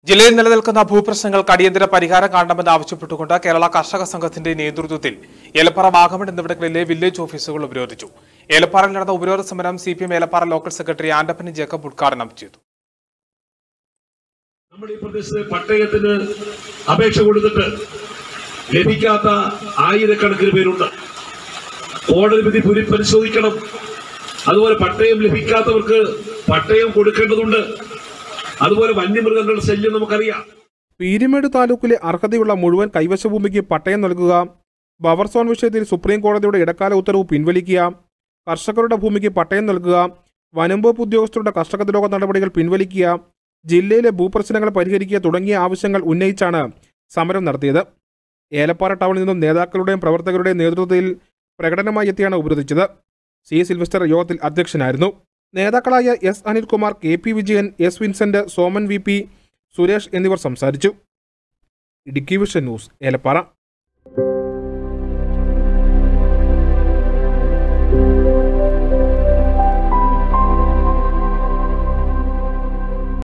ജില്ലയിൽ നിലനിൽക്കുന്ന ഭൂപ്രശ്നങ്ങൾക്ക് അടിയന്തര പരിഹാരം കാണണമെന്ന് ആവശ്യപ്പെട്ടുകൊണ്ട് കേരള കർഷക സംഘത്തിന്റെ നേതൃത്വത്തിൽ ഏലപ്പാറ വാഗമൺ എന്നിവിടങ്ങളിലെ വില്ലേജ് ഓഫീസുകൾ ഉപരോധിച്ചു ഏലപ്പാറയിൽ നടന്ന ഉപരോധ സമരം C P M Elappara local secretary Antappan Jacob ഉദ്ഘാടനം ചെയ്തു നമ്മുടെ ഈ പ്രദേശത്ത് പട്ടയത്തിന് അപേക്ഷ കൊടുത്തിട്ട് ലഭിക്കാത്ത ആയിരക്കണക്കിന് പേരുണ്ട് കോടതി വിധി പുരി- പരിശോധിക്കണം അതുപോലെ പട്ടയം ലഭിക്കാത്തവർക്ക് പട്ടയം കൊടുക്കേണ്ടതുണ്ട് അതുപോലെ വന്യമൃഗങ്ങളുടെ ശല്യം നമുക്കറിയാം പീരുമേട് താലൂക്കിലെ അർഹതയുള്ള മുഴുവൻ കൈവശ ഭൂമിക്ക് പട്ടയം നൽകുക ബഫർ സോൺ വിഷയത്തിൽ സുപ്രീം കോടതിയുടെ ഇടക്കാല ഉത്തരവ് പിൻവലിക്കുക കർഷകരുടെ ഭൂമിക്ക് പട്ടയം നൽകുക വനംവകുപ്പ് ഉദ്യോഗസ്ഥരുടെ കർഷകദ്രോഹ നടപടികൾ പിൻവലിക്കുക ജില്ലയിലെ ഭൂപ്രശ്നങ്ങൾ പരിഹരിക്കുക തുടങ്ങിയ ആവശ്യങ്ങൾ ഉന്നയിച്ചാണ് സമരം നടത്തിയത് ഏലപ്പാറ ടൗണിൽ നിന്നും നേതാക്കളുടെയും പ്രവർത്തകരുടെയും നേതൃത്വത്തിൽ പ്രകടനമായി എത്തിയാണ് ഉപരോധിച്ചത് സി സിൽവസ്റ്റർ യോഗത്തിൽ അധ്യക്ഷനായിരുന്നു നേതാക്കളായ S Anilkumar K P Vijayan S Vincent Soman V P Suresh എന്നിവർ സംസാരിച്ചു ഇടുക്കി വിഷൻ ന്യൂസ് ഏലപ്പാറ